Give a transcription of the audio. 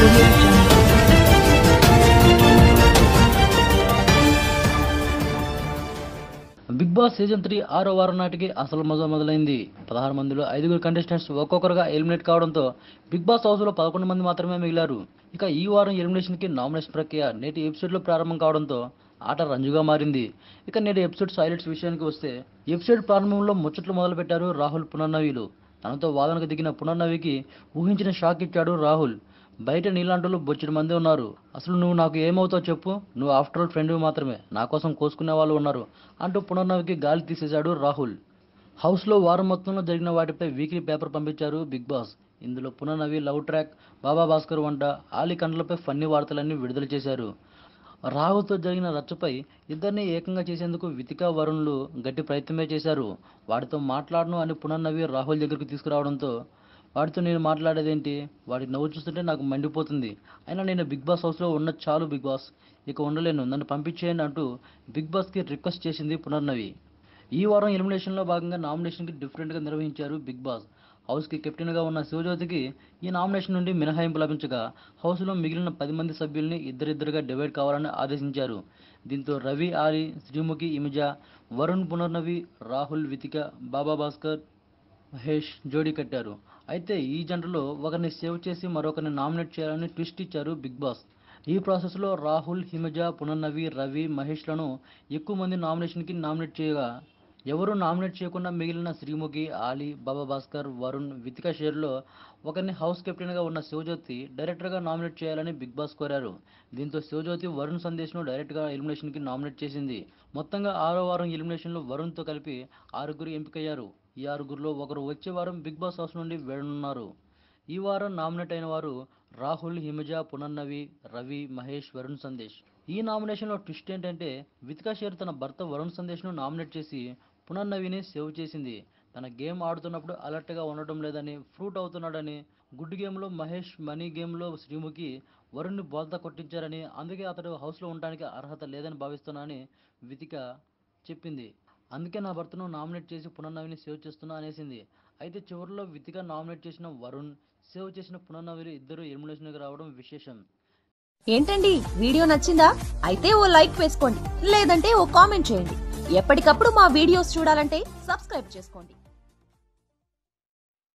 audio jungle. Big boss season three ఆరో వారం నాటికి అసలు మజా మొదలైంది పదహారు మందిలో ఐదుగురు కంటెస్టెంట్స్ ఒక్కొక్కరుగా ఎలిమినేట్ కావడంతో బిగ్ బాస్ హౌస్లో పదకొండు మంది మాత్రమే మిగిలారు ఇక ఈ వారం ఎలిమినేషన్కి నామినేషన్ ప్రక్రియ నేటి ఎపిసోడ్లో ప్రారంభం కావడంతో ఆట రంజుగా మారింది ఇక నేటి ఎపిసోడ్ హైలైట్స్ విషయానికి వస్తే ఎపిసోడ్ ప్రారంభంలో ముచ్చట్లు మొదలుపెట్టారు రాహుల్ పునర్నవీలు తనతో వాదనకు దిగిన పునర్నవికి ఊహించిన షాక్ ఇచ్చాడు రాహుల్ బయట నీలాంటోళ్ళు బొచ్చెడు మంది ఉన్నారు అసలు నువ్వు నాకు ఏమవుతావు చెప్పు నువ్వు ఆఫ్టర్ ఆల్ ఫ్రెండ్ మాత్రమే నా కోసం కోసుకునే వాళ్ళు ఉన్నారు అంటూ పునర్నవికి గాలి తీసేశాడు రాహుల్ హౌస్లో వారం మొత్తంలో జరిగిన వాటిపై వీక్లీ పేపర్ పంపించారు బిగ్ బాస్ ఇందులో పునర్నవి లవ్ ట్రాక్ బాబా భాస్కర్ వంట ఆలి కండ్లపై ఫన్నీ వార్తలన్నీ విడుదల చేశారు రాహుల్తో జరిగిన రచ్చపై ఇద్దరిని ఏకంగా చేసేందుకు వితికా వరుణ్లు గట్టి ప్రయత్నమే చేశారు వాడితో మాట్లాడను అని పునర్నవి రాహుల్ దగ్గరికి తీసుకురావడంతో వాడితో నేను మాట్లాడేదేంటి వాడి నవ్వు చూస్తుంటే నాకు మండిపోతుంది అయినా నేను బిగ్ బాస్ హౌస్లో ఉన్న చాలు బిగ్ బాస్ ఇక ఉండలేను నన్ను పంపించేయండి అంటూ బిగ్ బాస్కి రిక్వెస్ట్ చేసింది పునర్నవి ఈ వారం ఎలిమినేషన్లో భాగంగా నామినేషన్కి డిఫరెంట్గా నిర్వహించారు బిగ్ బాస్ హౌస్కి కెప్టెన్గా ఉన్న శివజ్యోతికి ఈ నామినేషన్ నుండి మినహాయింపు లభించగా హౌస్లో మిగిలిన పది మంది సభ్యుల్ని ఇద్దరిద్దరుగా డివైడ్ కావాలని ఆదేశించారు దీంతో రవి ఆలి శ్రీముఖి ఇమిజా వరుణ్ పునర్నవి రాహుల్ వితిక బాబా భాస్కర్ మహేష్ జోడీ కట్టారు అయితే ఈ జంటలో ఒకరిని సేవ్ చేసి మరొకరిని నామినేట్ చేయాలని ట్విస్ట్ ఇచ్చారు బిగ్ బాస్ ఈ ప్రాసెస్లో రాహుల్ హిమజ పునర్నవి రవి మహేష్లను ఎక్కువ మంది నామినేషన్కి నామినేట్ చేయగా ఎవరు నామినేట్ చేయకుండా మిగిలిన శ్రీముఖి ఆలీ బాబా భాస్కర్ వరుణ్ వితిక షేర్లో ఒకరిని హౌస్ కెప్టెన్గా ఉన్న శివజ్యోతి డైరెక్టర్గా నామినేట్ చేయాలని బిగ్ బాస్ కోరారు దీంతో శివజ్యోతి వరుణ్ సందేశ్ను డైరెక్ట్గా ఎలిమినేషన్కి నామినేట్ చేసింది మొత్తంగా ఆరో వారం ఎలిమినేషన్లో వరుణ్తో కలిపి ఆరుగురు ఎంపికయ్యారు ఈ ఆరుగురిలో ఒకరు వచ్చే వారం బిగ్ బాస్ హౌస్ నుండి వెళ్ళనున్నారు ఈ వారం నామినేట్ అయిన వారు రాహుల్ హిమజ పునర్నవి రవి మహేష్ వరుణ్ సందేశ్ ఈ నామినేషన్లో ట్విస్ట్ ఏంటంటే వితికా షేర్ తన భర్త వరుణ్ సందేశ్ను నామినేట్ చేసి పునర్నవిని సేవ్ చేసింది తన గేమ్ ఆడుతున్నప్పుడు అలర్ట్గా ఉండటం లేదని ఫ్రూట్ అవుతున్నాడని గుడ్ గేమ్లో మహేష్ మనీ గేమ్లో శ్రీముఖి వరుణ్ని బోల్తా కొట్టించారని అందుకే అతడు హౌస్లో ఉండడానికి అర్హత లేదని భావిస్తున్నానని వితిక చెప్పింది అందుకే నా భర్తను నామినేట్ చేసి పునర్నవిని సేవ్ చేస్తున్నా అనేసింది అయితే చివరిలో వితిగా నామినేట్ చేసిన వరుణ్ సేవ్ చేసిన పునర్నవిలు ఇద్దరు ఎలిమినేషన్కి రావడం విశేషం ఏంటండి వీడియో నచ్చిందా అయితే ఓ లైక్ వేసుకోండి లేదంటే ఓ కామెంట్ చేయండి ఎప్పటికప్పుడు మా వీడియోస్ చూడాలంటే సబ్స్క్రైబ్ చేసుకోండి